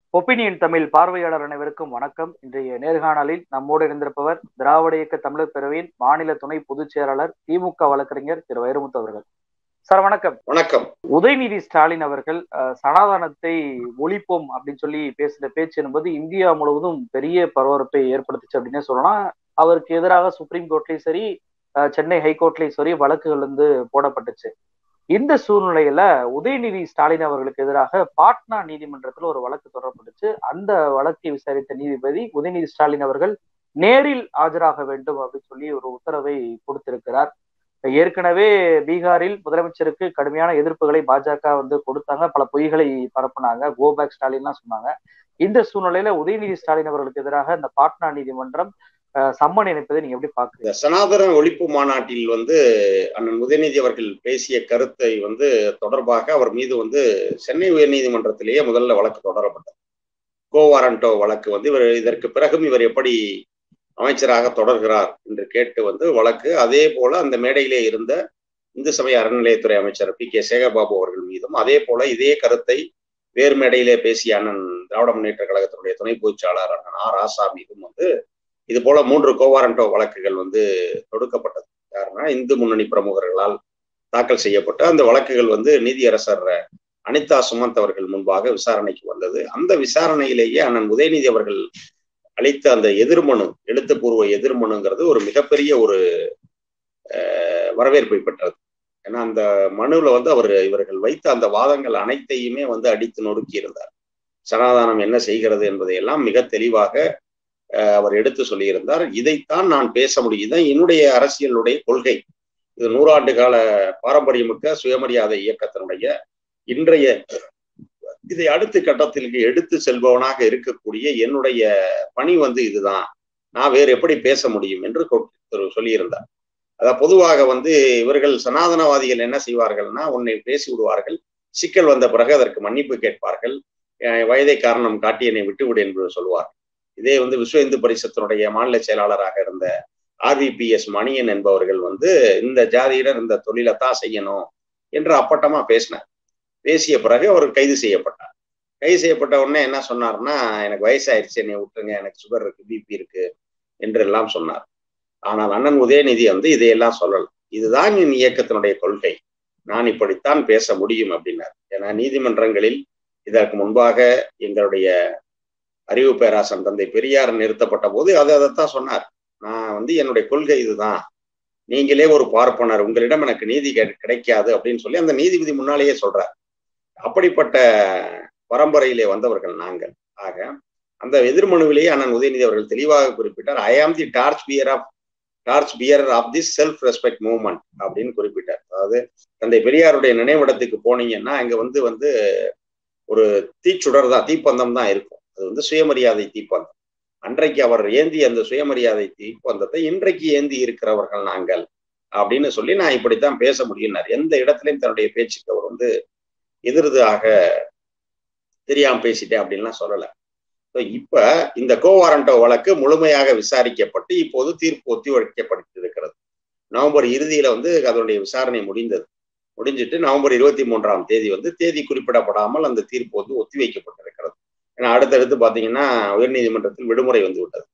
opinion Tamil பார்வையாளர் அனைவருக்கும் வணக்கம் இன்றைய நேர்காணலில் நம்மோடு இருந்திருப்பவர் திராவிட இயக்க தமிழர் பேரவையின் மாநில துணை பொதுச் செயலாளர் திமுக வழக்கறிஞர் திரு வைரமுத்து அவர்கள் சார் வணக்கம் வணக்கம் உதயநிதி ஸ்டாலின் அவர்கள் அஹ், சனாதனத்தை ஒழிப்போம் அப்படின்னு சொல்லி பேசின பேச்சு என்பது இந்தியா முழுவதும் பெரிய பரபரப்பை ஏற்படுத்துச்சு அப்படின்னே சொல்லலாம் அவருக்கு எதிராக சுப்ரீம் கோர்ட்லயும் சரி அஹ், சென்னை ஹைகோர்ட்லயும் சரி வழக்குகள் வந்து போடப்பட்டுச்சு இந்த சூழ்நிலையில உதயநிதி ஸ்டாலின் அவர்களுக்கு எதிராக பாட்னா நீதிமன்றத்துல ஒரு வழக்கு தொடரப்பட்டுச்சு அந்த வழக்கை விசாரித்த நீதிபதி உதயநிதி ஸ்டாலின் அவர்கள் நேரில் ஆஜராக வேண்டும் அப்படின்னு சொல்லி ஒரு உத்தரவை கொடுத்திருக்கிறார் ஏற்கனவே பீகாரில் முதலமைச்சருக்கு கடுமையான எதிர்ப்புகளை பாஜக வந்து கொடுத்தாங்க பல பொய்களை பரப்புனாங்க கோபேக் ஸ்டாலின்லாம் சொன்னாங்க இந்த சூழ்நிலையில உதயநிதி ஸ்டாலின் அவர்களுக்கு எதிராக இந்த பாட்னா நீதிமன்றம் அஹ், சம்மன் இணைப்பதை நீங்க எப்படி பாக்குறீங்க இந்த சனாதன ஒழிப்பு மாநாட்டில் வந்து அண்ணன் உதயநிதி அவர்கள் பேசிய கருத்தை வந்து தொடர்பாக அவர் மீது வந்து சென்னை உயர்நீதிமன்றத்திலேயே முதல்ல வழக்கு தொடரப்பட்டது கோவாரண்டோ வழக்கு வந்து இவர் இதற்கு பிறகும் இவர் எப்படி அமைச்சராக தொடர்கிறார் என்று கேட்டு வந்து வழக்கு அதே போல அந்த மேடையிலே இருந்த இந்து சமய அறநிலையத்துறை அமைச்சர் பி கே சேகர்பாபு அவர்கள் மீதும் அதே போல இதே கருத்தை வேறு மேடையிலே பேசிய அண்ணன் திராவிட முன்னேற்ற கழகத்தினுடைய துணை பொதுச்சாளர் அண்ணன் ஆர் ராசா மீதும் வந்து இது போல மூன்று கோவாரண்டோ வழக்குகள் வந்து தொடுக்கப்பட்டது யாருன்னா இந்து முன்னணி பிரமுகர்களால் தாக்கல் செய்யப்பட்ட அந்த வழக்குகள் வந்து நீதியரசர் அனிதா சுமந்த் அவர்கள் முன்பாக விசாரணைக்கு வந்தது அந்த விசாரணையிலேயே அண்ணன் உதயநிதி அவர்கள் அளித்த அந்த எதிர்மனு எழுத்துப்பூர்வ எதிர்மனுங்கிறது ஒரு மிகப்பெரிய ஒரு அஹ், வரவேற்பை பெற்றது ஏன்னா அந்த மனுவில் வந்து அவர் இவர்கள் வைத்த அந்த வாதங்கள் அனைத்தையுமே வந்து அடித்து நொறுக்கி இருந்தார் சனாதானம் என்ன செய்கிறது என்பதையெல்லாம் மிக தெளிவாக அஹ், அவர் எடுத்து சொல்லியிருந்தார் இதைத்தான் நான் பேச முடியும் இதுதான் என்னுடைய அரசியலுடைய கொள்கை இது நூறாண்டு கால பாரம்பரியமிக்க சுயமரியாதை இயக்கத்தினுடைய இன்றைய இதை அடுத்த கட்டத்திற்கு எடுத்து செல்பவனாக இருக்கக்கூடிய என்னுடைய பணி வந்து இதுதான் நான் வேறு எப்படி பேச முடியும் என்று கொ- திரு சொல்லியிருந்தார் அதான் பொதுவாக வந்து இவர்கள் சனாதனவாதிகள் என்ன செய்வார்கள்னா உன்னை பேசி விடுவார்கள் சிக்கல் வந்த பிறகு அதற்கு மன்னிப்பு கேட்பார்கள் அஹ் வயதை காரணம் காட்டி என்னை விட்டுவிடு என்று சொல்லுவார் இதே வந்து விஸ்வ இந்து பரிஷத்தினுடைய மாநில செயலாளராக இருந்த ஆர்விபிஎஸ் மணியன் என்பவர்கள் வந்து இந்த ஜாதியினர் இந்த தொழிலைத்தான் செய்யணும் என்று அப்பட்டமா பேசினார் பேசிய பிறகு அவர் கைது செய்யப்பட்டார் கைது செய்யப்பட்ட உடனே என்ன சொன்னார்னா எனக்கு வயசாயிருச்சு என்னை விட்டுருங்க எனக்கு சுகர் இருக்கு பிபி இருக்கு என்றெல்லாம் சொன்னார் ஆனால் அண்ணன் உதயநிதி வந்து இதையெல்லாம் சொல்லல இதுதான் என் இயக்கத்தினுடைய கொள்கை நான் இப்படித்தான் பேச முடியும் அப்படின்னார் ஏன்னா நீதிமன்றங்களில் இதற்கு முன்பாக எங்களுடைய அறிவு பேராசன் தந்தை பெரியார் நிறுத்தப்பட்ட போது அது அதைத்தான் சொன்னார் நான் வந்து என்னுடைய கொள்கை இதுதான் நீங்களே ஒரு பார்ப்பனர் உங்களிடம் எனக்கு நீதி கிடை- கிடைக்காது அப்படின்னு சொல்லி அந்த நீதிபதி முன்னாலேயே சொல்றார் அப்படிப்பட்ட பரம்பரையிலே வந்தவர்கள் நாங்கள் ஆக அந்த எதிர்மனுவிலேயே அண்ணன் உதயநிதி அவர்கள் தெளிவாக குறிப்பிட்டார் I am the torch bearer of torch bearer of the self respect movement அப்படின்னு குறிப்பிட்டார் அதாவது தந்தை பெரியாருடைய நினைவிடத்துக்கு போனீங்கன்னா அங்க வந்து வந்து ஒரு தீச்சுடர் தான் தீப்பந்தம் தான் இருக்கும் அது வந்து சுயமரியாதை தீப்பந்தம் அன்றைக்கு அவர் ஏந்தி அந்த சுயமரியாதை தீப்பந்தத்தை இன்றைக்கு ஏந்தி இருக்கிறவர்கள் நாங்கள் அப்படின்னு சொல்லி நான் இப்படித்தான் பேச முடியும்னார் எந்த இடத்துலையும் தன்னுடைய பேச்சுக்கு அவர் வந்து எதிர்தாக தெரியாம பேசிட்டேன் அப்படின்லாம் சொல்லல So, இப்ப இந்த கோவாரண்டோ வழக்கு முழுமையாக விசாரிக்கப்பட்டு இப்போது தீர்ப்பு ஒத்தி வைக்கப்பட்டிருக்கிறது நவம்பர் இறுதியில வந்து அதனுடைய விசாரணை முடிந்தது முடிஞ்சிட்டு நவம்பர் இருபத்தி மூன்றாம் தேதி வந்து தேதி குறிப்பிடப்படாமல் அந்த தீர்ப்பு வந்து ஒத்தி வைக்கப்பட்டிருக்கிறது ஏன்னா அடுத்தடுத்து பாத்தீங்கன்னா உயர்நீதிமன்றத்தில் விடுமுறை வந்து விட்டது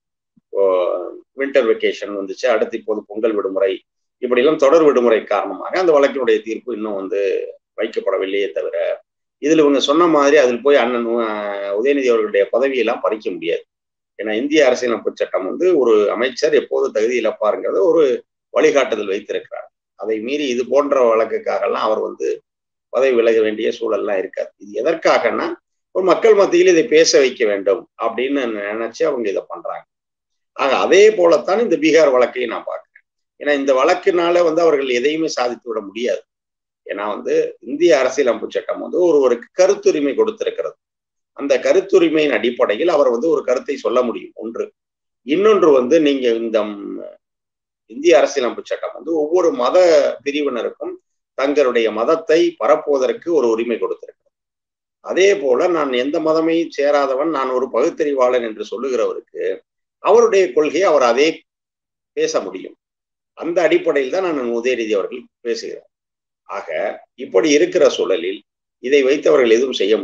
வின்டர் வெக்கேஷன் வந்துச்சு அடுத்து இப்போது பொங்கல் விடுமுறை இப்படியெல்லாம் தொடர் விடுமுறை காரணமாக அந்த வழக்கினுடைய தீர்ப்பு இன்னும் வந்து வைக்கப்படவில்லையே தவிர இதுல இவங்க சொன்ன மாதிரி அதில் போய் அண்ணன் அஹ், உதயநிதி அவர்களுடைய பதவியெல்லாம் பறிக்க முடியாது ஏன்னா இந்திய அரசியலமைப்பு சட்டம் வந்து ஒரு அமைச்சர் எப்போது தகுதி இழப்பாருங்கிறத ஒரு வழிகாட்டுதல் வைத்திருக்கிறார் அதை மீறி இது போன்ற வழக்குக்காகலாம் அவர் வந்து பதவி விலக வேண்டிய சூழல்லாம் இருக்காது இது எதற்காகன்னா ஒரு மக்கள் மத்தியில் இதை பேச வைக்க வேண்டும் அப்படின்னு நினைச்சு அவங்க இதை பண்றாங்க ஆக அதே போலத்தான் இந்த பீகார் வழக்கையும் நான் பார்க்கிறேன் ஏன்னா இந்த வழக்கினால வந்து அவர்கள் எதையுமே சாதித்து விட முடியாது ஏன்னா வந்து இந்திய அரசியலமைப்பு சட்டம் வந்து ஒருவருக்கு கருத்துரிமை கொடுத்திருக்கிறது அந்த கருத்துரிமையின் அடிப்படையில் அவர் வந்து ஒரு கருத்தை சொல்ல முடியும் ஒன்று இன்னொன்று வந்து நீங்க இந்த ம், இந்திய அரசியலமைப்பு சட்டம் வந்து ஒவ்வொரு மத பிரிவினருக்கும் தங்களுடைய மதத்தை பரப்புவதற்கு ஒரு உரிமை கொடுத்திருக்கிறது அதே போல நான் எந்த மதமையும் சேராதவன் நான் ஒரு பகுத்தறிவாளன் என்று சொல்லுகிறவருக்கு அவருடைய கொள்கையை அவர் அதே பேச முடியும் அந்த அடிப்படையில் தான் நான் உதயநிதி அவர்கள் பேசுகிறார் ஆக இப்படி இருக்கிற சூழலில் இதை வைத்து அவர்கள் எதுவும் செய்ய முடியாது இங்க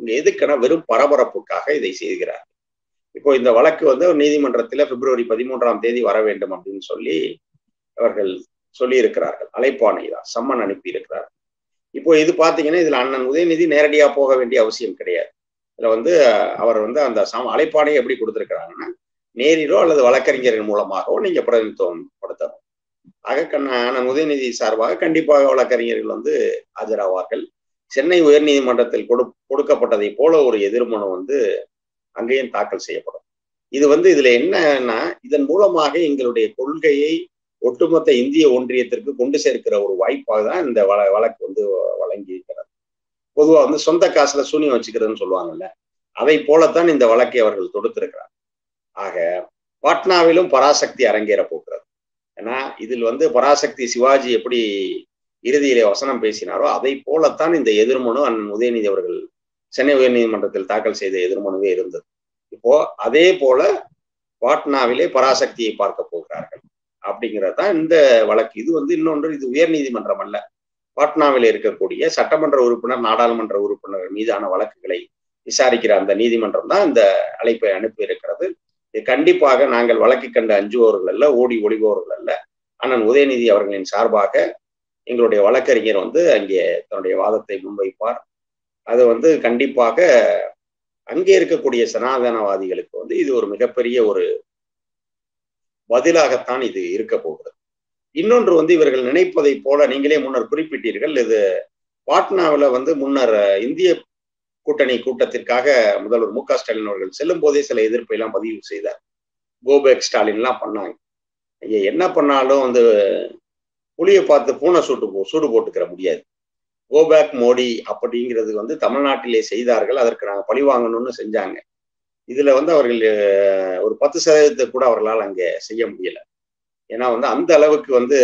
இவங்க எதுக்குன்னா வெறும் பரபரப்புக்காக இதை செய்கிறார் இப்போ இந்த வழக்கு வந்து நீதிமன்றத்தில் பிப்ரவரி பதிமூன்றாம் தேதி வர வேண்டும் அப்படின்னு சொல்லி அவர்கள் சொல்லி இருக்கிறார்கள் அழைப்பாணை தான் சம்மன் அனுப்பி இருக்கிறார்கள் இப்போ இது பார்த்தீங்கன்னா இதுல அண்ணன் உதயநிதி நேரடியா போக வேண்டிய அவசியம் கிடையாது இதுல வந்து அவர் வந்து அந்த சம அழைப்பாணையை எப்படி கொடுத்திருக்கிறாங்கன்னா நேரிலோ அல்லது வழக்கறிஞர்கள் மூலமாகவோ நீங்க பிரதிநிதித்துவம் படுத்தணும் ஆக கண்ண அண்ணன் உதயநிதி சார்பாக கண்டிப்பாக வழக்கறிஞர்கள் வந்து ஆஜராவார்கள் சென்னை உயர்நீதிமன்றத்தில் கொடு கொடுக்கப்பட்டதை போல ஒரு எதிர்மனு வந்து அங்கேயும் தாக்கல் செய்யப்படும் இது வந்து இதுல என்னன்னா இதன் மூலமாக எங்களுடைய கொள்கையை ஒட்டுமொத்த இந்திய ஒன்றியத்திற்கு கொண்டு சேர்க்கிற ஒரு வாய்ப்பாக தான் இந்த வழ வழக்கு வந்து வழங்கி இருக்கிறது பொதுவாக வந்து சொந்த காசுல சூனியம் வச்சுக்கிறதுன்னு சொல்லுவாங்கல்ல அதை போலத்தான் இந்த வழக்கை அவர்கள் தொடுத்திருக்கிறார் ஆக பாட்னாவிலும் பராசக்தி அரங்கேற போகிறது ஏன்னா இதில் வந்து பராசக்தி சிவாஜி எப்படி இறுதியிலே வசனம் பேசினாரோ அதை போலத்தான் இந்த எதிர்மனு அண்ணன் உதயநிதி அவர்கள் சென்னை உயர்நீதிமன்றத்தில் தாக்கல் செய்த எதிர்மனுவே இருந்தது இப்போ அதே போல பாட்னாவிலே பராசக்தியை பார்க்க போகிறார்கள் அப்படிங்கிறது தான் இந்த வழக்கு இது வந்து இன்னொன்று இது உயர் நீதிமன்றம் அல்ல பாட்னாவில் இருக்கக்கூடிய சட்டமன்ற உறுப்பினர் நாடாளுமன்ற உறுப்பினர் மீதான வழக்குகளை விசாரிக்கிற அந்த நீதிமன்றம் தான் இந்த அழைப்பை அனுப்பி இருக்கிறது இது கண்டிப்பாக நாங்கள் வழக்கு கண்டு அஞ்சுபவர்கள் அல்ல ஓடி ஒளிபவர்கள் அல்ல அண்ணன் உதயநிதி அவர்களின் சார்பாக எங்களுடைய வழக்கறிஞர் வந்து அங்கே தன்னுடைய வாதத்தை முன்வைப்பார் அது வந்து கண்டிப்பாக அங்கே இருக்கக்கூடிய சனாதனவாதிகளுக்கு வந்து இது ஒரு மிகப்பெரிய ஒரு பதிலாகத்தான் இது இருக்க போகிறது இன்னொன்று வந்து இவர்கள் நினைப்பதை போல நீங்களே முன்னர் குறிப்பிட்டீர்கள் இது பாட்னாவில் வந்து முன்னர் இந்திய கூட்டணி கூட்டத்திற்காக முதல்வர் மு க ஸ்டாலின் அவர்கள் செல்லும் போதே சில எதிர்ப்பை எல்லாம் பதிவு செய்தார் கோபேக் ஸ்டாலின் எல்லாம் பண்ணாங்க ஐயா என்ன பண்ணாலும் வந்து புளியை பார்த்து பூனை சூட்டு போ சூடு போட்டுக்கிற முடியாது கோபேக் மோடி அப்படிங்கிறது வந்து தமிழ்நாட்டிலே செய்தார்கள் அதற்கு நாங்கள் பழி வாங்கணும்னு செஞ்சாங்க இதுல வந்து அவர்கள் ஒரு பத்து சதவீதத்தை கூட அவர்களால் அங்கே செய்ய முடியல ஏன்னா வந்து அந்த அளவுக்கு வந்து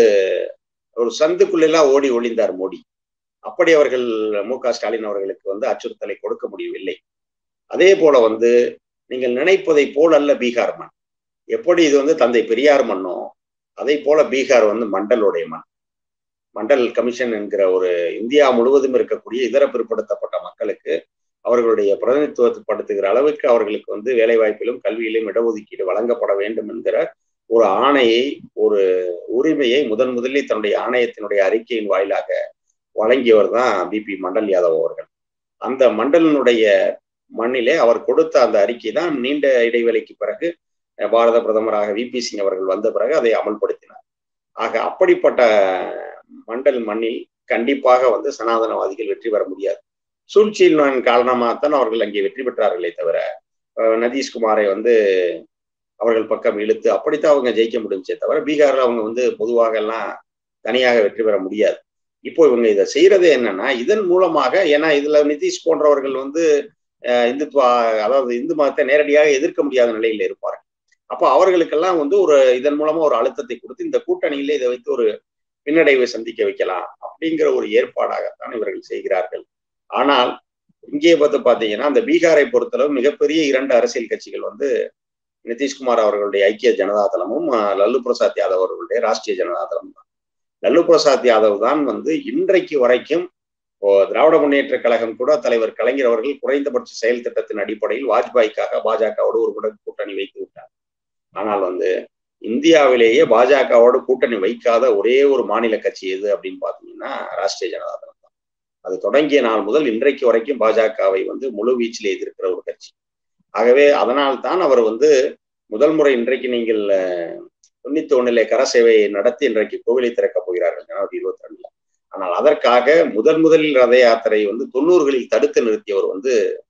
ஒரு சந்துக்குள்ளெல்லாம் ஓடி ஒளிந்தார் மோடி அப்படி அவர்கள் மு க ஸ்டாலின் அவர்களுக்கு வந்து அச்சுறுத்தலை கொடுக்க முடியவில்லை அதே போல வந்து நீங்கள் நினைப்பதை போல் அல்ல பீகார் மண் எப்படி இது வந்து தந்தை பெரியார் மண்ணோ அதே போல பீகார் வந்து மண்டலுடைய மண் மண்டல் கமிஷன் என்கிற ஒரு இந்தியா முழுவதும் இருக்கக்கூடிய இதர பிற்படுத்தப்பட்ட மக்களுக்கு அவர்களுடைய பிரதிநிதித்துவப்படுத்துகிற அளவுக்கு அவர்களுக்கு வந்து வேலைவாய்ப்பிலும் கல்வியிலும் இடஒதுக்கீடு வழங்கப்பட வேண்டும் என்கிற ஒரு ஆணையை ஒரு உரிமையை முதன் முதலில் தன்னுடைய ஆணையத்தினுடைய அறிக்கையின் வாயிலாக வழங்கியவர் தான் பிபி மண்டல் யாதவ் அவர்கள் அந்த மண்டலினுடைய மண்ணிலே அவர் கொடுத்த அந்த அறிக்கை தான் நீண்ட இடைவெளிக்கு பிறகு பாரத பிரதமராக விபி சிங் அவர்கள் வந்த பிறகு அதை அமல்படுத்தினார் ஆக அப்படிப்பட்ட மண்டல் மண்ணில் கண்டிப்பாக வந்து சனாதனவாதிகள் வெற்றி பெற முடியாது சூழ்ச்சியின் காரணமாகத்தான் அவர்கள் அங்கே வெற்றி பெற்றார்களே தவிர நிதிஷ்குமாரை வந்து அவர்கள் பக்கம் இழுத்து அப்படித்தான் அவங்க ஜெயிக்க முடிஞ்சே தவிர பீகார்ல அவங்க வந்து பொதுவாக எல்லாம் தனியாக வெற்றி பெற முடியாது இப்போ இவங்க இதை செய்யறது என்னன்னா இதன் மூலமாக ஏன்னா இதுல நிதிஷ் போன்றவர்கள் வந்து இந்துத்துவ அதாவது இந்து மதத்தை நேரடியாக எதிர்க்க முடியாத நிலையில இருப்பார்கள் அப்போ அவர்களுக்கெல்லாம் வந்து ஒரு இதன் மூலமா ஒரு அழுத்தத்தை கொடுத்து இந்த கூட்டணியில இதை வைத்து ஒரு பின்னடைவை சந்திக்க வைக்கலாம் அப்படிங்கிற ஒரு ஏற்பாடாகத்தான் இவர்கள் செய்கிறார்கள் ஆனால் இங்கே பார்த்து பார்த்தீங்கன்னா அந்த பீகாரை பொறுத்தளவு மிகப்பெரிய இரண்டு அரசியல் கட்சிகள் வந்து நிதிஷ்குமார் அவர்களுடைய ஐக்கிய ஜனதாதளமும் லல்லு பிரசாத் யாதவ் அவர்களுடைய ராஷ்டிரிய ஜனதாதளம் தான் லல்லு பிரசாத் யாதவ் தான் வந்து இன்றைக்கு வரைக்கும் திராவிட முன்னேற்ற கழகம் கூட தலைவர் கலைஞர் அவர்கள் குறைந்தபட்ச செயல் திட்டத்தின் அடிப்படையில் வாஜ்பாய்க்காக பாஜகவோடு ஒரு கூட கூட்டணி வைத்து விட்டார் ஆனால் வந்து இந்தியாவிலேயே பாஜகவோடு கூட்டணி வைக்காத ஒரே ஒரு மாநில கட்சி எது அப்படின்னு பாத்தீங்கன்னா ராஷ்டிரிய ஜனதாதளம் தான் அது தொடங்கிய நாள் முதல் இன்றைக்கு வரைக்கும் பாஜகவை வந்து முழு வீச்சில் எதிர்க்கிற ஒரு கட்சி ஆகவே அதனால் தான் அவர் வந்து முதல் முறை இன்றைக்கு நீங்கள் தொண்ணூத்தி ஒண்ணுல கரசேவை நடத்தி இன்றைக்கு கோவிலை திறக்கப் போகிறார்கள் ஜனவரி இருபத்தி ரெண்டுல ஆனால் அதற்காக முதன் முதலில் ரத யாத்திரை வந்து தொண்ணூறுகளில் தடுத்து நிறுத்தியவர் வந்து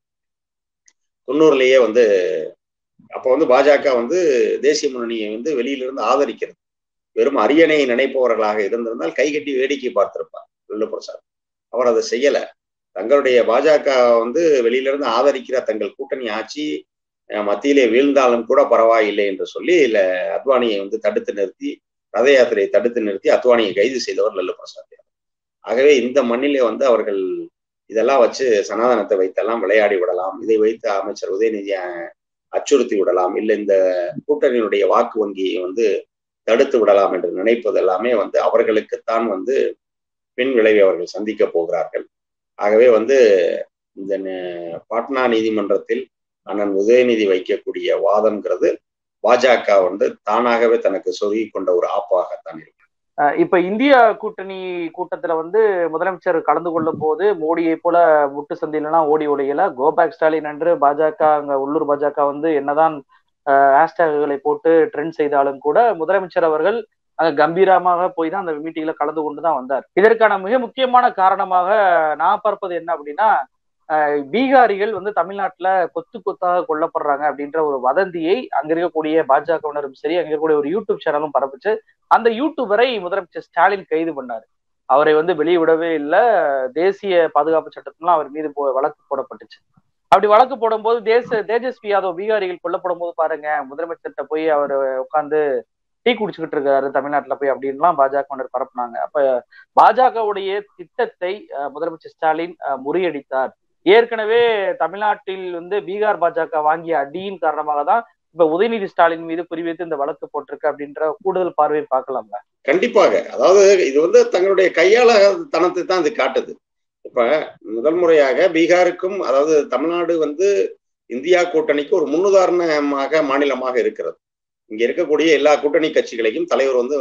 தொண்ணூறுலயே வந்து அப்போ வந்து பாஜக வந்து தேசிய முன்னணியை வந்து வெளியிலிருந்து ஆதரிக்கிறது வெறும் அரியணையை நினைப்பவர்களாக இருந்திருந்தால் கைகட்டி வேடிக்கை பார்த்திருப்பார் லல்லு பிரசாத் அவர் அதை செய்யல தங்களுடைய பாஜக வந்து வெளியிலிருந்து ஆதரிக்கிற தங்கள் கூட்டணி ஆட்சி மத்தியிலே வீழ்ந்தாலும் கூட பரவாயில்லை என்று சொல்லி இல்ல அத்வானியை வந்து தடுத்து நிறுத்தி ரத யாத்திரையை தடுத்து நிறுத்தி அத்வானியை கைது செய்தவர் லல்லு பிரசாத் ஆகவே இந்த மண்ணிலே வந்து அவர்கள் இதெல்லாம் வச்சு சனாதனத்தை வைத்தெல்லாம் விளையாடி விடலாம் இதை வைத்து அமைச்சர் உதயநிதி அச்சுறுத்தி விடலாம் இல்லை இந்த கூட்டணியினுடைய வாக்கு வங்கியை வந்து தடுத்து விடலாம் என்று நினைப்பது எல்லாமே வந்து அவர்களுக்குத்தான் வந்து பின் விளைவை அவர்கள் சந்திக்க போகிறார்கள் ஆகவே வந்து இந்த பாட்னா நீதிமன்றத்தில் அண்ணன் உதயநிதி வைக்கக்கூடிய வாதம்ங்கிறது பாஜக வந்து தானாகவே தனக்கு சொருகி கொண்ட ஒரு ஆப்பாகத்தான் இருக்கு இப்ப இந்திய கூட்டணி கூட்டத்துல வந்து முதலமைச்சர் கலந்து கொள்ளும் போது மோடியை போல முட்டு சந்திலாம் ஓடி ஓடியல கோபேக் ஸ்டாலின் என்று பாஜக அங்க உள்ளூர் பாஜக வந்து என்னதான் ஹேஷ்டேகுகளை போட்டு ட்ரெண்ட் செய்தாலும் கூட முதலமைச்சர் அவர்கள் அங்க கம்பீரமாக போய் தான் அந்த மீட்டிங்ல கலந்து கொண்டு தான் வந்தார் இதற்கான மிக முக்கியமான காரணமாக நான் பார்ப்பது என்ன அப்படின்னா பீகாரிகள் வந்து தமிழ்நாட்டுல கொத்து கொத்தாக கொல்லப்படுறாங்க அப்படின்ற ஒரு வதந்தியை அங்க இருக்கக்கூடிய பாஜகவினரும் சரி அங்க இருக்கக்கூடிய ஒரு யூடியூப் சேனலும் பரப்புச்சு அந்த யூடியூபரை முதலமைச்சர் ஸ்டாலின் கைது பண்ணாரு அவரை வந்து வெளியே விடவே இல்லை தேசிய பாதுகாப்பு சட்டத்திலாம் அவர் மீது வழக்கு போடப்பட்டுச்சு அப்படி வழக்கு போடும்போது தேச தேஜஸ்வி யாதவ் பீகாரிகள் கொல்லப்படும் போது பாருங்க முதலமைச்சர்கிட்ட போய் அவர் உட்காந்து டீ குடிச்சுக்கிட்டு இருக்காரு தமிழ்நாட்டுல போய் அப்படின்லாம் பாஜகவினர் பரப்புனாங்க அப்ப பாஜகவுடைய திட்டத்தை முதலமைச்சர் ஸ்டாலின் முறியடித்தார் ஏற்கனவே தமிழ்நாட்டில் வந்து பீகார் பாஜக வாங்கிய அடியின் காரணமாக தான் இப்ப உதயநிதி ஸ்டாலின் மீது குறிவைத்து இந்த வழக்கு போட்டிருக்கு அப்படின்ற கூடுதல் பார்வையை பார்க்கலாம்ல கண்டிப்பாக அதாவது இது வந்து தங்களுடைய கையாள தனத்தை தான் இது காட்டுது இப்ப முதல் முறையாக பீகாருக்கும் அதாவது தமிழ்நாடு வந்து இந்தியா கூட்டணிக்கு ஒரு முன்னுதாரணமாக மாநிலமாக இருக்கிறது இங்க இருக்கக்கூடிய எல்லா கூட்டணி கட்சிகளையும் தலைவர் வந்து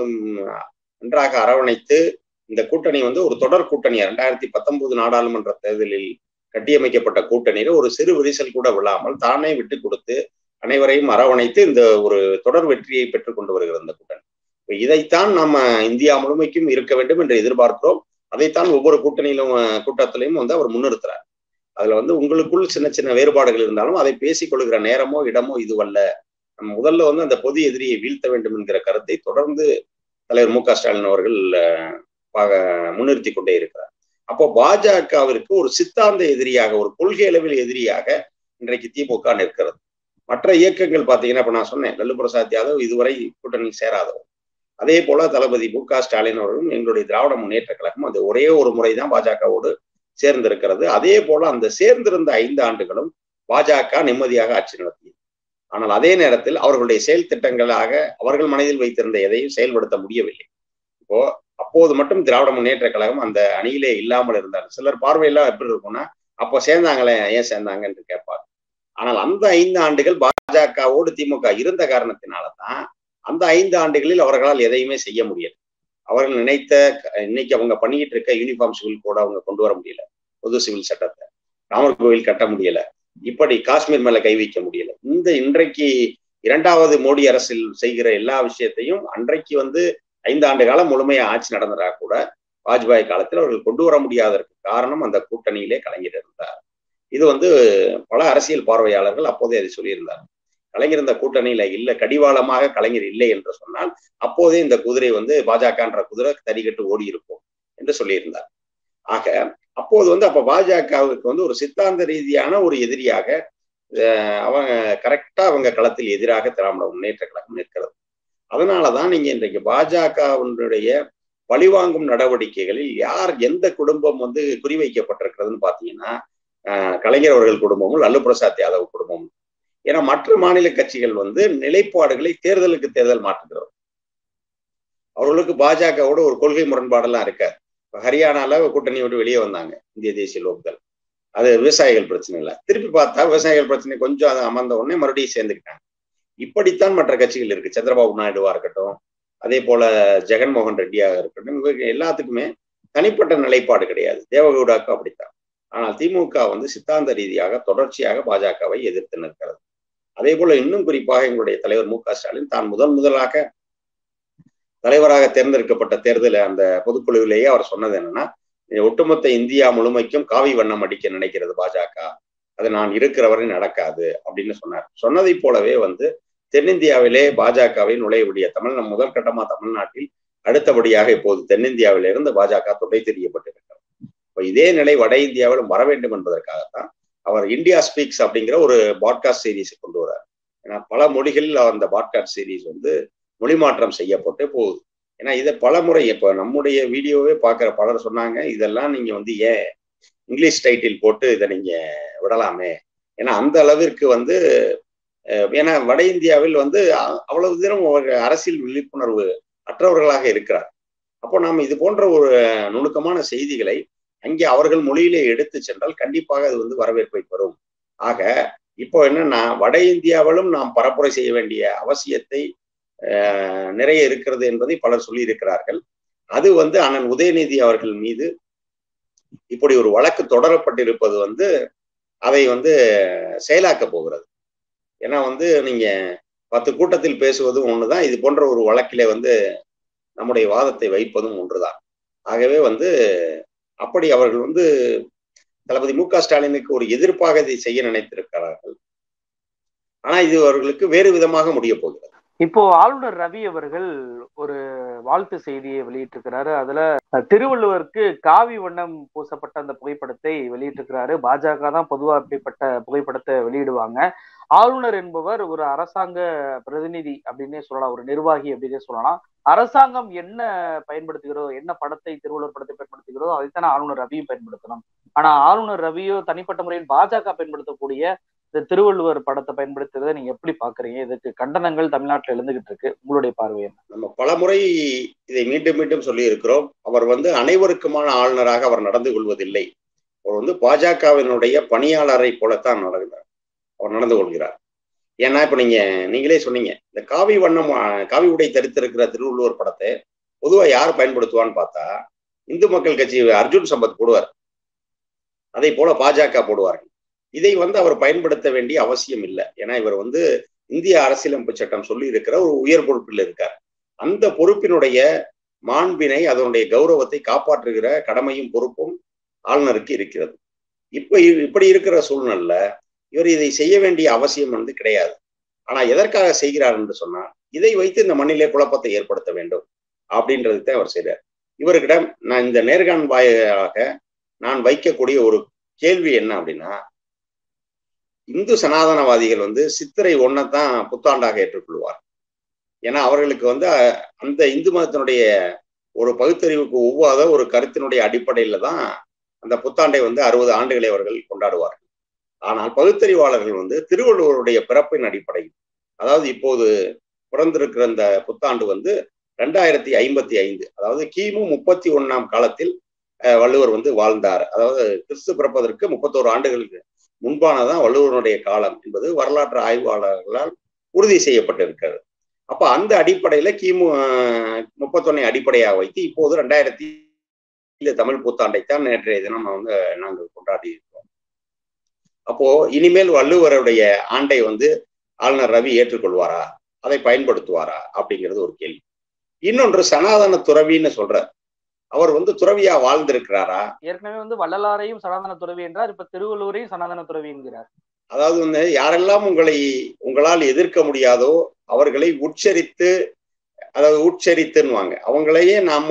நன்றாக அரவணைத்து இந்த கூட்டணி வந்து ஒரு தொடர் கூட்டணி ரெண்டாயிரத்தி பத்தொன்பது நாடாளுமன்ற தேர்தலில் கட்டியமைக்கப்பட்ட கூட்டணியில ஒரு சிறு விரிசல் கூட விழாமல் தானே விட்டு கொடுத்து அனைவரையும் அரவணைத்து இந்த ஒரு தொடர் வெற்றியை பெற்றுக் கொண்டு வருகிற இந்த கூட்டணி இதைத்தான் நம்ம இந்தியா முழுமைக்கும் இருக்க வேண்டும் என்று எதிர்பார்க்கிறோம் அதைத்தான் ஒவ்வொரு கூட்டணியிலும் கூட்டத்திலையும் வந்து அவர் முன்னிறுத்துறார் அதுல வந்து உங்களுக்குள் சின்ன சின்ன வேறுபாடுகள் இருந்தாலும் அதை பேசிக் கொள்கிற நேரமோ இடமோ இதுவல்ல நம்ம முதல்ல வந்து அந்த பொது எதிரியை வீழ்த்த வேண்டும் என்கிற கருத்தை தொடர்ந்து தலைவர் மு க ஸ்டாலின் அவர்கள் முன்னிறுத்தி கொண்டே இருக்கிறார் அப்போ பாஜகவிற்கு ஒரு சித்தாந்த எதிரியாக ஒரு கொள்கை அளவில் எதிரியாக இன்றைக்கு திமுக நிற்கிறது மற்ற இயக்கங்கள் பார்த்தீங்கன்னா இப்ப நான் சொன்னேன் லல்லு பிரசாத் யாதவ் இதுவரை கூட்டணி சேராதவர் அதே போல தளபதி மு க ஸ்டாலின் அவர்களும் எங்களுடைய திராவிட முன்னேற்ற கழகம் அது ஒரே ஒரு முறை தான் பாஜகவோடு சேர்ந்திருக்கிறது அதே போல அந்த சேர்ந்திருந்த ஐந்து ஆண்டுகளும் பாஜக நிம்மதியாக ஆட்சி நடத்தியது ஆனால் அதே நேரத்தில் அவர்களுடைய செயல் திட்டங்களாக அவர்கள் மனதில் வைத்திருந்த எதையும் செயல்படுத்த முடியவில்லை இப்போ அப்போது மட்டும் திராவிட முன்னேற்ற கழகம் அந்த அணியிலே இல்லாமல் இருந்தார் சிலர் பார்வையெல்லாம் எப்படி இருக்கும்னா அப்போ சேர்ந்தாங்களே ஏன் சேர்ந்தாங்க என்று கேட்பார் ஆனால் அந்த ஐந்து ஆண்டுகள் பாஜகவோடு திமுக இருந்த காரணத்தினால தான் அந்த ஐந்து ஆண்டுகளில் அவர்களால் எதையுமே செய்ய முடியல அவர்கள் நினைத்த இன்னைக்கு அவங்க பண்ணிக்கிட்டு இருக்க யூனிஃபார்ம் சிவில் கூட அவங்க கொண்டு வர முடியல பொது சிவில் சட்டத்தை ராமர் கோவில் கட்ட முடியல இப்படி காஷ்மீர் மேல கை வைக்க முடியல இந்த இன்றைக்கு இரண்டாவது மோடி அரசில் செய்கிற எல்லா விஷயத்தையும் அன்றைக்கு வந்து ஐந்து ஆண்டு காலம் முழுமையா ஆட்சி நடந்ததா கூட வாஜ்பாய் காலத்தில் அவர்கள் கொண்டு வர முடியாததற்கு காரணம் அந்த கூட்டணியிலே கலைஞர் இருந்தார் இது வந்து பல அரசியல் பார்வையாளர்கள் அப்போதே அதை சொல்லியிருந்தார் கலைஞர் இந்த கூட்டணியில இல்ல கடிவாளமாக கலைஞர் இல்லை என்று சொன்னால் அப்போதே இந்த குதிரை வந்து பாஜகன்ற குதிரை தறிகட்டு ஓடி இருக்கும் என்று சொல்லியிருந்தார் ஆக அப்போது வந்து அப்ப பாஜகவுக்கு வந்து ஒரு சித்தாந்த ரீதியான ஒரு எதிரியாக அவங்க கரெக்டா அவங்க களத்தில் எதிராக திராவிட முன்னேற்ற கழகம் நிற்கிறது அதனாலதான் நீங்க இன்றைக்கு பாஜகவினுடைய பழிவாங்கும் நடவடிக்கைகளில் யார் எந்த குடும்பம் வந்து குறிவைக்கப்பட்டிருக்கிறதுன்னு பாத்தீங்கன்னா கலைஞர் அவர்கள் குடும்பமும் லல்லு பிரசாத் யாதவ் குடும்பமும் ஏன்னா மற்ற மாநில கட்சிகள் வந்து நிலைப்பாடுகளை தேர்தலுக்கு தேர்தல் மாற்றுகிறது அவர்களுக்கு பாஜகவோட ஒரு கொள்கை முரண்பாடெல்லாம் இருக்காது ஹரியானால கூட்டணி விட்டு வெளியே வந்தாங்க இந்திய தேசிய லோக்தள் அது விவசாயிகள் பிரச்சனை இல்லை திருப்பி பார்த்தா விவசாயிகள் பிரச்சனை கொஞ்சம் அதை அமர்ந்த உடனே மறுபடியும் சேர்ந்துக்கிட்டாங்க இப்படித்தான் மற்ற கட்சிகள் இருக்கு சந்திரபாபு நாயுடுவா இருக்கட்டும் அதே போல ஜெகன்மோகன் ரெட்டியாக இருக்கட்டும் இவங்க எல்லாத்துக்குமே தனிப்பட்ட நிலைப்பாடு கிடையாது தேவகவுடாக்கும் அப்படித்தான் ஆனால் திமுக வந்து சித்தாந்த ரீதியாக தொடர்ச்சியாக பாஜகவை எதிர்த்து நிற்கிறது அதே போல இன்னும் குறிப்பாக எங்களுடைய தலைவர் மு க ஸ்டாலின் தான் முதல் முதலாக தலைவராக தேர்ந்தெடுக்கப்பட்ட தேர்தல் அந்த பொதுக்குழுவிலேயே அவர் சொன்னது என்னன்னா ஒட்டுமொத்த இந்தியா முழுமைக்கும் காவி வண்ணம் அடிக்க நினைக்கிறது பாஜக அது நான் இருக்கிறவரை நடக்காது அப்படின்னு சொன்னார் சொன்னதை போலவே வந்து தென்னிந்தியாவிலே பாஜகவை நுழையக்கூடிய தமிழ் முதல் கட்டமா தமிழ்நாட்டில் அடுத்தபடியாக இப்போது தென்னிந்தியாவிலிருந்து பாஜக தொலை தெரியப்பட்டிருக்கிறது இப்போ இதே நிலை வட இந்தியாவிலும் வர வேண்டும் என்பதற்காகத்தான் அவர் இந்தியா ஸ்பீக்ஸ் அப்படிங்கிற ஒரு பாட்காஸ்ட் சீரீஸ் கொண்டு வரார் ஏன்னா பல மொழிகளில் அந்த பாட்காஸ்ட் சீரீஸ் வந்து மொழி மாற்றம் செய்யப்பட்டு போகுது ஏன்னா இதை பல முறை இப்போ நம்முடைய வீடியோவே பார்க்குற பலர் சொன்னாங்க இதெல்லாம் நீங்க வந்து ஏன் இங்கிலீஷ் டைட்டில் போட்டு இதை நீங்க விடலாமே ஏன்னா அந்த அளவிற்கு வந்து ஏன்னா வட இந்தியாவில் வந்து அவ்வளவு தூரம் அரசியல் விழிப்புணர்வு அற்றவர்களாக இருக்கிறார் அப்போ நாம் இது போன்ற ஒரு நுணுக்கமான செய்திகளை அங்கே அவர்கள் மொழியிலே எடுத்து சென்றால் கண்டிப்பாக அது வந்து வரவேற்பை பெறும் ஆக இப்போ என்னன்னா வட இந்தியாவிலும் நாம் பரப்புரை செய்ய வேண்டிய அவசியத்தை நிறைய இருக்கிறது என்பதை பலர் சொல்லி இருக்கிறார்கள் அது வந்து அண்ணன் உதயநிதி அவர்கள் மீது இப்படி ஒரு வழக்கு தொடரப்பட்டிருப்பது வந்து அதை வந்து செயலாக்க போகிறது ஏன்னா வந்து நீங்க பத்து கூட்டத்தில் பேசுவதும் ஒண்ணுதான் இது போன்ற ஒரு வழக்கிலே வந்து நம்முடைய வாதத்தை வைப்பதும் ஒன்றுதான் ஆகவே வந்து அப்படி அவர்கள் வந்து தளபதி மு க ஸ்டாலினுக்கு ஒரு எதிர்ப்பாக இதை செய்ய நினைத்திருக்கிறார்கள் ஆனா இது அவர்களுக்கு வேறு விதமாக முடிய போகிறது இப்போ ஆளுநர் ரவி அவர்கள் ஒரு வாழ்த்து செய்தியை வெளியிட்டிருக்கிறாரு அதுல திருவள்ளுவருக்கு காவி வண்ணம் பூசப்பட்ட அந்த புகைப்படத்தை வெளியிட்டிருக்கிறாரு பாஜக தான் பொதுவா அப்படிப்பட்ட புகைப்படத்தை வெளியிடுவாங்க ஆளுநர் என்பவர் ஒரு அரசாங்க பிரதிநிதி அப்படின்னே சொல்லலாம் ஒரு நிர்வாகி அப்படின்னே சொல்லலாம் அரசாங்கம் என்ன பயன்படுத்துகிறதோ என்ன படத்தை திருவள்ளுவர் படத்தை பயன்படுத்துகிறதோ அதைத்தானே ஆளுநர் ரவியும் பயன்படுத்தணும் ஆனா ஆளுநர் ரவியோ தனிப்பட்ட முறையில் பாஜக பயன்படுத்தக்கூடிய இந்த திருவள்ளுவர் படத்தை பயன்படுத்துறதை நீங்க எப்படி பாக்குறீங்க இதுக்கு கண்டனங்கள் தமிழ்நாட்டில் எழுந்துகிட்டு இருக்கு உங்களுடைய பார்வை என்ன நம்ம பலமுறை இதை மீண்டும் மீண்டும் சொல்லி இருக்கிறோம் அவர் வந்து அனைவருக்குமான ஆளுநராக அவர் நடந்து கொள்வதில்லை அவர் வந்து பாஜகவினுடைய பணியாளரை போலத்தான் நடக்கிறார் அவர் நடந்து கொள்கிறார் ஏன்னா இப்ப நீங்க நீங்களே சொன்னீங்க இந்த காவி வண்ணம் காவி உடை தரித்திருக்கிற திருவள்ளுவர் படத்தை பொதுவா யார் பயன்படுத்துவான்னு பார்த்தா இந்து மக்கள் கட்சி அர்ஜுன் சம்பத் போடுவார் அதை போல பாஜக போடுவார்கள் இதை வந்து அவர் பயன்படுத்த வேண்டிய அவசியம் இல்லை ஏன்னா இவர் வந்து இந்திய அரசியலமைப்பு சட்டம் சொல்லி இருக்கிற ஒரு உயர் பொறுப்பில் இருக்கார் அந்த பொறுப்பினுடைய மாண்பினை அதனுடைய கௌரவத்தை காப்பாற்றுகிற கடமையும் பொறுப்பும் ஆளுநருக்கு இருக்கிறது இப்ப இப்படி இருக்கிற சூழ்நிலை இவர் இதை செய்ய வேண்டிய அவசியம் வந்து கிடையாது ஆனா எதற்காக செய்கிறார் என்று சொன்னால் இதை வைத்து இந்த மண்ணிலே குழப்பத்தை ஏற்படுத்த வேண்டும் அப்படின்றது தான் அவர் செய்கிறார் இவர்கிட்ட நான் இந்த நேர்காண் வாயிலாக நான் வைக்கக்கூடிய ஒரு கேள்வி என்ன அப்படின்னா இந்து சனாதனவாதிகள் வந்து சித்திரை ஒன்னதான் புத்தாண்டாக ஏற்றுக்கொள்வார் ஏன்னா அவர்களுக்கு வந்து அந்த இந்து மதத்தினுடைய ஒரு பகுத்தறிவுக்கு ஒவ்வாத ஒரு கருத்தினுடைய அடிப்படையில தான் அந்த புத்தாண்டை வந்து அறுபது ஆண்டுகளை அவர்கள் கொண்டாடுவார்கள் ஆனால் பகுத்தறிவாளர்கள் வந்து திருவள்ளுவருடைய பிறப்பின் அடிப்படையில் அதாவது இப்போது பிறந்திருக்கிற இந்த புத்தாண்டு வந்து ரெண்டாயிரத்தி ஐம்பத்தி ஐந்து அதாவது கிமு முப்பத்தி ஒன்னாம் காலத்தில் வள்ளுவர் வந்து வாழ்ந்தார் அதாவது கிறிஸ்து பிறப்பதற்கு முப்பத்தோரு ஆண்டுகளுக்கு முன்பானதான் வள்ளுவருடைய காலம் என்பது வரலாற்று ஆய்வாளர்களால் உறுதி செய்யப்பட்டிருக்கிறது அப்ப அந்த அடிப்படையில கிமு முப்பத்தொன்னை அடிப்படையாக வைத்து இப்போது ரெண்டாயிரத்தி தமிழ் புத்தாண்டைத்தான் நேற்றைய தினம் வந்து நாங்கள் கொண்டாடி இருக்கிறோம் அப்போ இனிமேல் வள்ளுவருடைய ஆண்டை வந்து ஆளுநர் ரவி ஏற்றுக்கொள்வாரா அதை பயன்படுத்துவாரா அப்படிங்கிறது ஒரு கேள்வி இன்னொன்று சனாதன துறவின்னு சொல்ற அவர் வந்து துறவியா வாழ்ந்திருக்கிறாரா ஏற்கனவே வந்து வள்ளலாரையும் சனாதன துறவி என்றார் இப்ப திருவள்ளுவரையும் சனாதன துறவி என்கிறார் அதாவது வந்து யாரெல்லாம் உங்களை உங்களால் எதிர்க்க முடியாதோ அவர்களை உட்சரித்து அதாவது உட்சரித்துன்னுவாங்க அவங்களையே நாம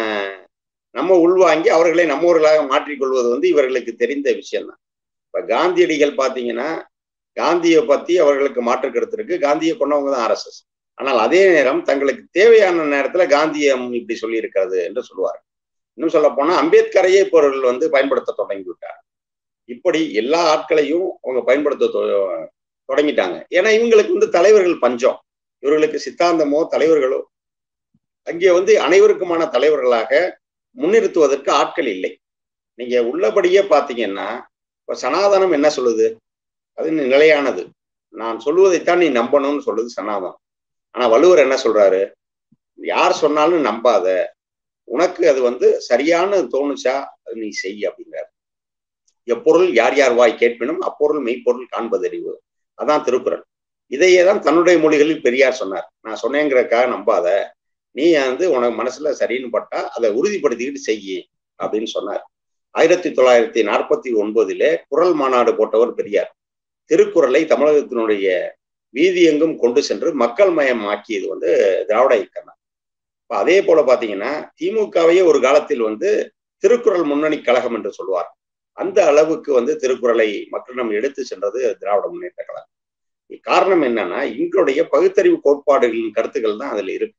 நம்ம உள்வாங்கி அவர்களை நம்மவர்களாக மாற்றிக்கொள்வது வந்து இவர்களுக்கு தெரிந்த விஷயம்தான் இப்ப காந்தியடிகள் பாத்தீங்கன்னா காந்தியை பத்தி அவர்களுக்கு மாற்று கருத்து இருக்கு காந்தியை கொண்டவங்க தான் ஆர்எஸ்எஸ் ஆனால் அதே நேரம் தங்களுக்கு தேவையான நேரத்துல காந்தியம் இப்படி சொல்லி இருக்கிறது என்று சொல்லுவார் இன்னும் சொல்ல போனா அம்பேத்கரையே இப்போ அவர்கள் வந்து பயன்படுத்த தொடங்கி விட்டார் இப்படி எல்லா ஆட்களையும் அவங்க பயன்படுத்த தொடங்கிட்டாங்க ஏன்னா இவங்களுக்கு வந்து தலைவர்கள் பஞ்சம் இவர்களுக்கு சித்தாந்தமோ தலைவர்களோ அங்கே வந்து அனைவருக்குமான தலைவர்களாக முன்னிறுத்துவதற்கு ஆட்கள் இல்லை நீங்க உள்ளபடியே பாத்தீங்கன்னா இப்ப சனாதனம் என்ன சொல்லுது அது நிலையானது நான் சொல்லுவதைத்தான் நீ நம்பணும்னு சொல்லுது சனாதனம் ஆனா வள்ளுவர் என்ன சொல்றாரு யார் சொன்னாலும் நம்பாத உனக்கு அது வந்து சரியான தோணுச்சா அது நீ செய் அப்படிங்கிறார் எப்பொருள் யார் யார் வாய் கேட்பினும் அப்பொருள் மெய்ப்பொருள் காண்பதறிவு அதான் திருக்குறள் இதையே தான் தன்னுடைய மொழிகளில் பெரியார் சொன்னார் நான் சொன்னேங்கிறதுக்காக நம்பாத நீ வந்து உனக்கு மனசுல சரின்னு பட்டா அதை உறுதிப்படுத்திக்கிட்டு செய்யி அப்படின்னு சொன்னார் ஆயிரத்தி தொள்ளாயிரத்தி நாற்பத்தி ஒன்பதுல குரல் மாநாடு போட்டவர் பெரியார் திருக்குறளை தமிழகத்தினுடைய வீதி எங்கும் கொண்டு சென்று மக்கள் மயம் ஆக்கியது வந்து திராவிட இயக்கம் தான் இப்போ அதே போல பாத்தீங்கன்னா திமுகவையே ஒரு காலத்தில் வந்து திருக்குறள் முன்னணி கழகம் என்று சொல்வார் அந்த அளவுக்கு வந்து திருக்குறளை மக்களிடம் எடுத்து சென்றது திராவிட முன்னேற்ற கழகம் காரணம் என்னன்னா எங்களுடைய பகுத்தறிவு கோட்பாடுகளின் கருத்துக்கள் தான் அதுல இருக்கு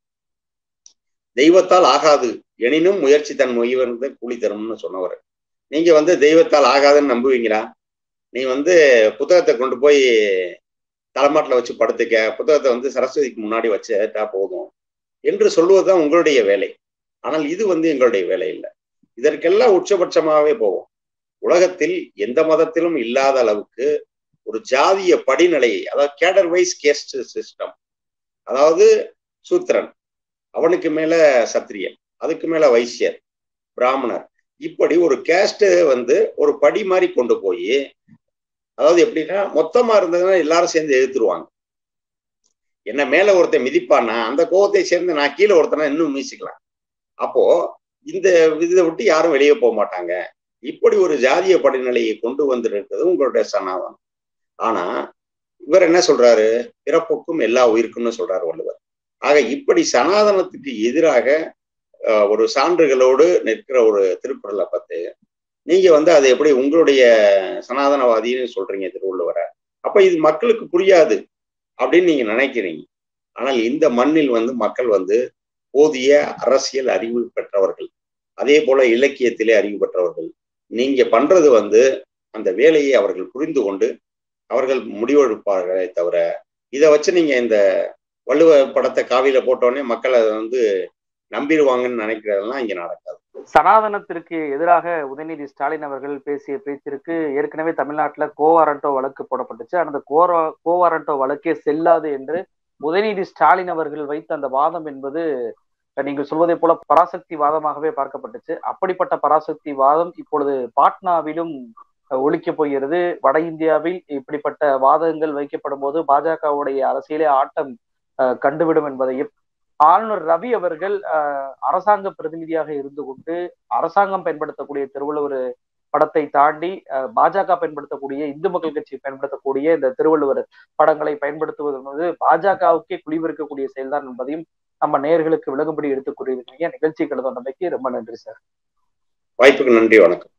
தெய்வத்தால் ஆகாது எனினும் முயற்சி தன் முயவர்ந்து கூலி தரும்னு சொன்னவர் நீங்க வந்து தெய்வத்தால் ஆகாதுன்னு நம்புவீங்களா நீ வந்து புத்தகத்தை கொண்டு போய் தலைமாட்டில் வச்சு படுத்துக்க புத்தகத்தை வந்து சரஸ்வதிக்கு முன்னாடி வச்சுட்டா போதும் என்று சொல்லுவதுதான் உங்களுடைய வேலை ஆனால் இது வந்து எங்களுடைய வேலை இல்லை இதற்கெல்லாம் உச்சபட்சமாகவே போவோம் உலகத்தில் எந்த மதத்திலும் இல்லாத அளவுக்கு ஒரு ஜாதிய படிநிலையை அதாவது கேடர் வைஸ் கேஸ்ட் சிஸ்டம் அதாவது சூத்திரன் அவனுக்கு மேல சத்திரியன் அதுக்கு மேல வைசியர் பிராமணர் இப்படி ஒரு கேஸ்ட் வந்து ஒரு படி மாதிரி கொண்டு போய் அதாவது எப்படின்னா மொத்தமா இருந்ததுன்னா எல்லாரும் சேர்ந்து எதிர்த்துருவாங்க என்ன மேல ஒருத்தன் மிதிப்பான்னா அந்த கோவத்தை சேர்ந்து நான் கீழே ஒருத்தனா இன்னும் மீசிக்கலாம் அப்போ இந்த இதை விட்டு யாரும் வெளியே போக மாட்டாங்க இப்படி ஒரு ஜாதிய படிநிலையை கொண்டு வந்திருக்கிறது உங்களுடைய சனாதனம் ஆனா இவர் என்ன சொல்றாரு பிறப்புக்கும் எல்லா உயிருக்கும்னு சொல்றாரு வள்ளுவர் ஆக இப்படி சனாதனத்துக்கு எதிராக ஒரு சான்றுகளோடு நிற்கிற ஒரு திருக்குறளை பார்த்து நீங்க வந்து அதை எப்படி உங்களுடைய சனாதனவாதின்னு சொல்றீங்க திருவள்ளுவரை அப்ப இது மக்களுக்கு புரியாது அப்படின்னு நீங்க நினைக்கிறீங்க ஆனால் இந்த மண்ணில் வந்து மக்கள் வந்து போதிய அரசியல் அறிவு பெற்றவர்கள் அதே போல இலக்கியத்திலே அறிவு பெற்றவர்கள் நீங்க பண்றது வந்து அந்த வேலையை அவர்கள் புரிந்து கொண்டு அவர்கள் முடிவெடுப்பார்களே தவிர இதை வச்சு நீங்க இந்த வள்ளுவ படத்தை காவியில போட்டோடனே மக்கள் அதை வந்து நம்பிடுவாங்கன்னு நினைக்கிறதெல்லாம் இங்க நடக்காது சனாதனத்திற்கு எதிராக உதயநிதி ஸ்டாலின் அவர்கள் பேசிய பேச்சிற்கு ஏற்கனவே தமிழ்நாட்டுல கோவாரண்டோ வழக்கு போடப்பட்டுச்சு அந்த கோரா கோவாரண்டோ வழக்கே செல்லாது என்று உதயநிதி ஸ்டாலின் அவர்கள் வைத்த அந்த வாதம் என்பது நீங்கள் சொல்வதை போல பராசக்தி வாதமாகவே பார்க்கப்பட்டுச்சு அப்படிப்பட்ட பராசக்தி வாதம் இப்பொழுது பாட்னாவிலும் ஒழிக்க போகிறது வட இந்தியாவில் இப்படிப்பட்ட வாதங்கள் வைக்கப்படும் போது பாஜகவுடைய அரசியலே ஆட்டம் கண்டுவிடும் என்பதையும் ஆளுநர் ரவி அவர்கள் அரசாங்க பிரதிநிதியாக இருந்து கொண்டு அரசாங்கம் பயன்படுத்தக்கூடிய திருவள்ளுவர் படத்தை தாண்டி பாஜக பயன்படுத்தக்கூடிய இந்து மக்கள் கட்சி பயன்படுத்தக்கூடிய இந்த திருவள்ளுவர் படங்களை பயன்படுத்துவது என்பது பாஜகவுக்கே குழிவிருக்கக்கூடிய செயல்தான் என்பதையும் நம்ம நேர்களுக்கு விளங்கும்படி எடுத்துக் கூறியிருக்கீங்க நிகழ்ச்சி கலந்தமைக்கு ரொம்ப நன்றி சார் வாய்ப்புக்கு நன்றி வணக்கம்